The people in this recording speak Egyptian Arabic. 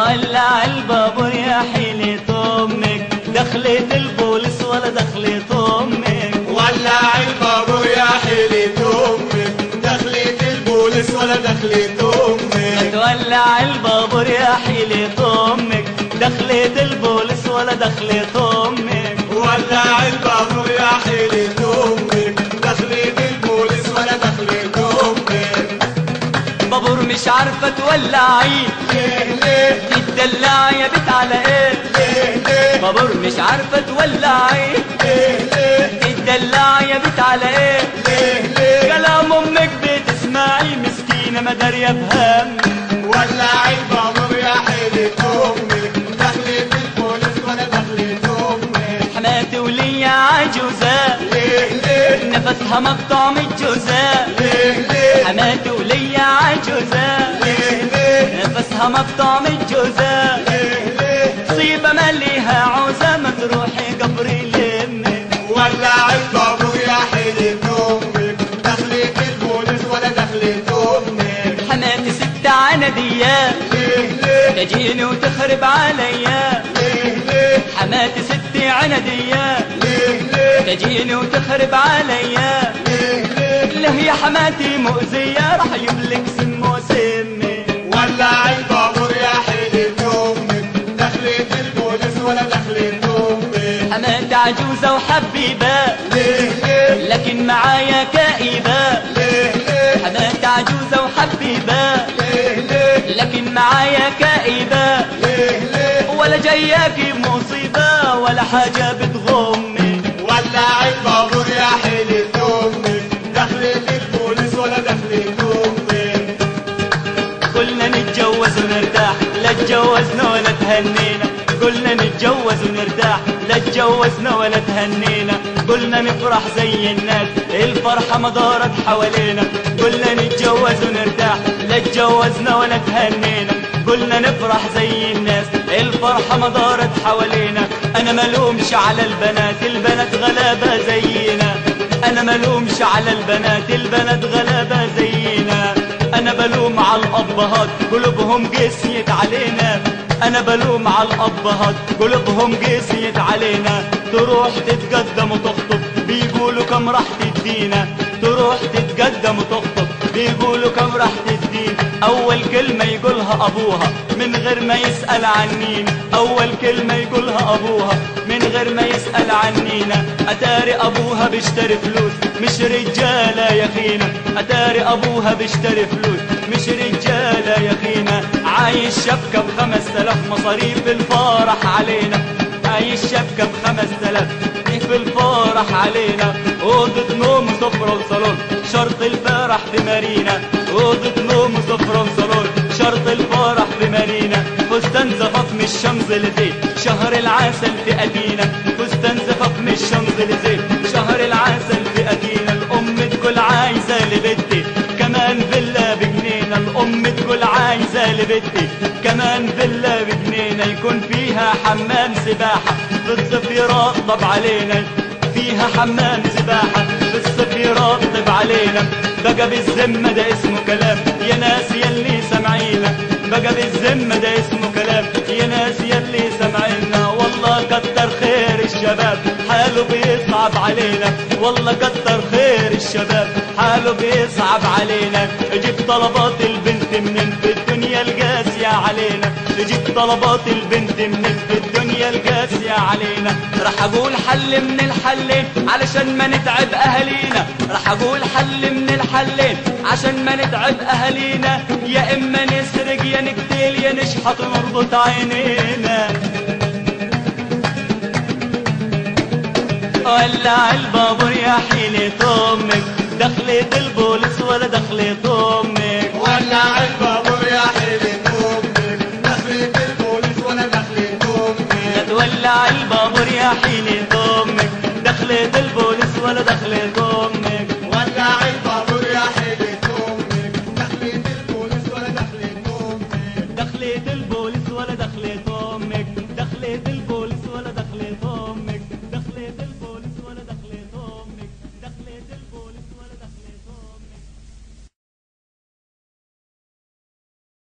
ولع البابور يا حيلة امك دخلت البوليس ولا دخلت امك ولع البابور يا حيلة امك دخلت البوليس ولا دخلت امك تولع البابور يا حيلة امك دخلت البوليس ولا دخلت امك ولع البابور يا حيلة امك دخلت البوليس ولا دخلت امك بابور مش عارفة تولعي ليه ليه تدلع يا بيت على ايه ليه ليه بابور مش عارفة تولعي ليه ليه تدلع يا بيت على ايه ليه ليه كلام امك بتسمعي مسكينة ما دارية بهم ولع البابور يا حيلة امك دخلت البوليس ولا دخلت امك حماتي وليا عجوزة ليه ليه نفسها مقطع من الجوزة ليه ليه حماتي وليا عجوزة ليه ليه نفسها مقطع من الجوزة ليه ليه صيبة مليها عوزة ما تروحي قبري لامك ولع البابور يا حيلة امك دخلت البوليس ولا دخلت امك حماتي ست عندية ليه ليه تجيني وتخرب عليا ليه ليه حماتي ست عندية ليه ليه تجيني وتخرب عليا ليه ليه له يا حماتي مؤذية راح يملك سم وسمي ولع البابور يا حيلة امك دخلت البوليس ولا دخلت امك حماتي عجوزة وحبيبة ليه ليه لكن معايا كئيبة ليه ليه حماتي عجوزة وحبيبة ليه ليه لكن معايا كئيبة ليه ليه ولا جاياكي مصيبة ولا حاجة بتغمي ولع البابور يا حيلة امك دخلت البوليس ولا دخلت امك قلنا نتجوز ونرتاح لا تجوزنا ولا تهنينا قلنا نتجوز ونرتاح لا تجوزنا ولا تهنينا قلنا نفرح زي الناس الفرحة ما دارت حوالينا قلنا نتجوز ونرتاح لا تجوزنا ولا تهنينا قلنا نفرح زي الناس الفرحة ما دارت حوالينا انا ملومش على البنات البنات غلابة زينا انا ملومش على البنات البنات غلابة زينا انا بلوم على الابهات قلوبهم قسيت علينا انا بلوم على الابهات قلوبهم قسيت علينا تروح تتقدم وتخطب بيقولوا كم راح تدينا تروح تتقدم وتخطب بيقولوا كم راح تدين اول كلمة يقولها ابوها من غير ما يسأل عنينا اول كلمة يقولها ابوها من غير ما يسأل عنينا اتاري ابوها بيشتري فلوس مش رجالة يا خينا اتاري ابوها بيشتري فلوس مش رجالة يا خينا عايش شبكة بخمس تلاف مصاريف الفرح علينا عايش شبكة بخمس تلاف في الفرح علينا أوضة نوم وسفرة وصالون شرط الفرح في مارينا أوضة نوم وسفرة وصالون شرط الفرح في مارينا فستان زفاف من الشمزليزيه شهر العسل في أدينا فستان زفاف من الشمزليزيه شهر العسل في أدينا الأم تقول عايزة لبنتي كمان فيلا بجنينة الأم تقول عايزة لبنتي كمان فيلا بجنينة يكون فيها حمام سباحة في الصيف يرطب علينا فيها حمام سباحة في الصيف يرطب علينا بقى بالذمة ده اسمه كلام يا ناس يلي سامعينا بقى بالذمة ده اسمه كلام يا ناس يلي سامعينا والله كتر خير الشباب حاله بيصعب علينا والله كتر خير الشباب حاله بيصعب علينا جيب طلبات البنت منين في الدنيا القاسية علينا جيب طلبات البنت منين في الدنيا القاسية علينا راح اقول حل من الحلين علشان ما نتعب اهالينا راح اقول حل من الحلين عشان ما نتعب اهالينا يا اما نسرق يا نقتل يا نشحط نربط عينينا ولع البابور يا حيلة امك دخلت البوليس ولا دخلت امك ولع البابور يا حيلة امك دخلت البوليس ولا دخلت لا امك تولع البابور يا حيلة امك دخلت البوليس ولا دخلت